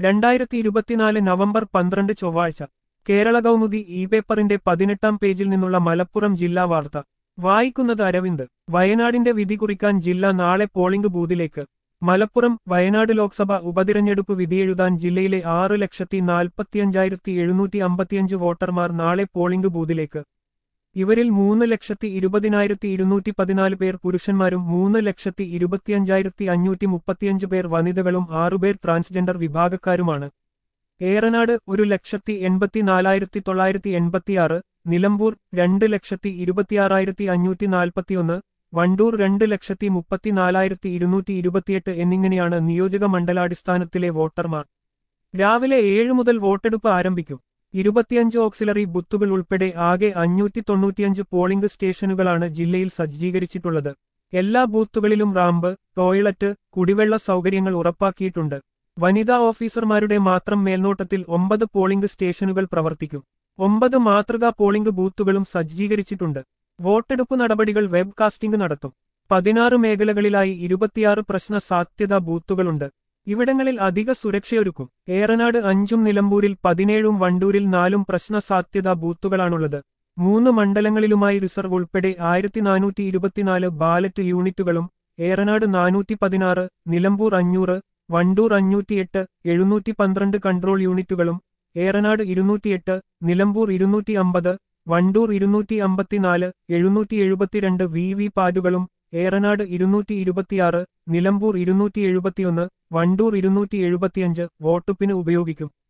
രണ്ടായിരത്തി ഇരുപത്തിനാല് നവംബർ പന്ത്രണ്ട് ചൊവ്വാഴ്ച കേരള കൗമുദി ഇ പേപ്പറിന്റെ പതിനെട്ടാം പേജിൽ നിന്നുള്ള മലപ്പുറം ജില്ലാ വാർത്ത വായിക്കുന്നത് അരവിന്ദ് വയനാടിന്റെ വിധി കുറിക്കാൻ ജില്ല നാളെ പോളിംഗ് ബൂത്തിലേക്ക് മലപ്പുറം വയനാട് ലോക്സഭ ഉപതിരഞ്ഞെടുപ്പ് വിധിയെഴുതാൻ ജില്ലയിലെ ആറ് ലക്ഷത്തി നാൽപ്പത്തിയഞ്ചായിരത്തി എഴുന്നൂറ്റി അമ്പത്തിയഞ്ച് വോട്ടർമാർ നാളെ പോളിംഗ് ബൂത്തിലേക്ക് ഇവരിൽ മൂന്ന് ലക്ഷത്തി ഇരുപതിനായിരത്തി ഇരുന്നൂറ്റി പതിനാല് പേർ പുരുഷന്മാരും മൂന്ന് ലക്ഷത്തി ഇരുപത്തിയഞ്ചായിരത്തി അഞ്ഞൂറ്റി മുപ്പത്തിയഞ്ച് പേർ വനിതകളും ആറുപേർ ട്രാൻസ്ജെൻഡർ വിഭാഗക്കാരുമാണ് ഏറനാട് ഒരു ലക്ഷത്തി എൺപത്തിനാലായിരത്തി തൊള്ളായിരത്തി എൺപത്തിയാറ് നിലമ്പൂർ രണ്ട് ലക്ഷത്തി ഇരുപത്തിയാറായിരത്തി അഞ്ഞൂറ്റി നാൽപ്പത്തിയൊന്ന് വണ്ടൂർ രണ്ട് ലക്ഷത്തി മുപ്പത്തിനാലായിരത്തി ഇരുന്നൂറ്റി ഇരുപത്തിയെട്ട് എന്നിങ്ങനെയാണ് നിയോജക മണ്ഡലാടിസ്ഥാനത്തിലെ വോട്ടർമാർ രാവിലെ ഏഴ് മുതൽ വോട്ടെടുപ്പ് ആരംഭിക്കും ഇരുപത്തിയഞ്ച് ഓക്സിലറി ബുത്തുകൾ ഉൾപ്പെടെ ആകെ അഞ്ഞൂറ്റി തൊണ്ണൂറ്റിയഞ്ച് പോളിംഗ് സ്റ്റേഷനുകളാണ് ജില്ലയിൽ സജ്ജീകരിച്ചിട്ടുള്ളത് എല്ലാ ബൂത്തുകളിലും റാമ്പ് ടോയ്ലറ്റ് കുടിവെള്ള സൗകര്യങ്ങൾ ഉറപ്പാക്കിയിട്ടുണ്ട് വനിതാ ഓഫീസർമാരുടെ മാത്രം മേൽനോട്ടത്തിൽ ഒമ്പത് പോളിംഗ് സ്റ്റേഷനുകൾ പ്രവർത്തിക്കും ഒമ്പത് മാതൃകാ പോളിംഗ് ബൂത്തുകളും സജ്ജീകരിച്ചിട്ടുണ്ട് വോട്ടെടുപ്പ് നടപടികൾ വെബ് കാസ്റ്റിംഗ് നടത്തും പതിനാറ് മേഖലകളിലായി ഇരുപത്തിയാറ് പ്രശ്ന സാധ്യതാ ബൂത്തുകളുണ്ട് ഇവിടങ്ങളിൽ അധിക സുരക്ഷയൊരുക്കും ഏറനാട് അഞ്ചും നിലമ്പൂരിൽ പതിനേഴും വണ്ടൂരിൽ നാലും പ്രശ്ന സാധ്യതാ ബൂത്തുകളാണുള്ളത് മൂന്ന് മണ്ഡലങ്ങളിലുമായി റിസർവ് ഉൾപ്പെടെ ആയിരത്തി നാനൂറ്റി ഇരുപത്തിനാല് ബാലറ്റ് യൂണിറ്റുകളും ഏറനാട് നാനൂറ്റി പതിനാറ് നിലമ്പൂർ അഞ്ഞൂറ് വണ്ടൂർ അഞ്ഞൂറ്റിയെട്ട് എഴുന്നൂറ്റി പന്ത്രണ്ട് കൺട്രോൾ യൂണിറ്റുകളും ഏറനാട് ഇരുന്നൂറ്റിയെട്ട് നിലമ്പൂർ ഇരുന്നൂറ്റി അമ്പത് വണ്ടൂർ ഇരുന്നൂറ്റി അമ്പത്തിനാല് എഴുന്നൂറ്റി എഴുപത്തിരണ്ട് വി വി പാറ്റുകളും ഏറനാട് ഇരുന്നൂറ്റി ഇരുപത്തിയാറ് നിലമ്പൂർ ഇരുന്നൂറ്റി എഴുപത്തിയൊന്ന് വണ്ടൂർ ഇരുന്നൂറ്റി എഴുപത്തിയഞ്ച് വോട്ടുപ്പിന് ഉപയോഗിക്കും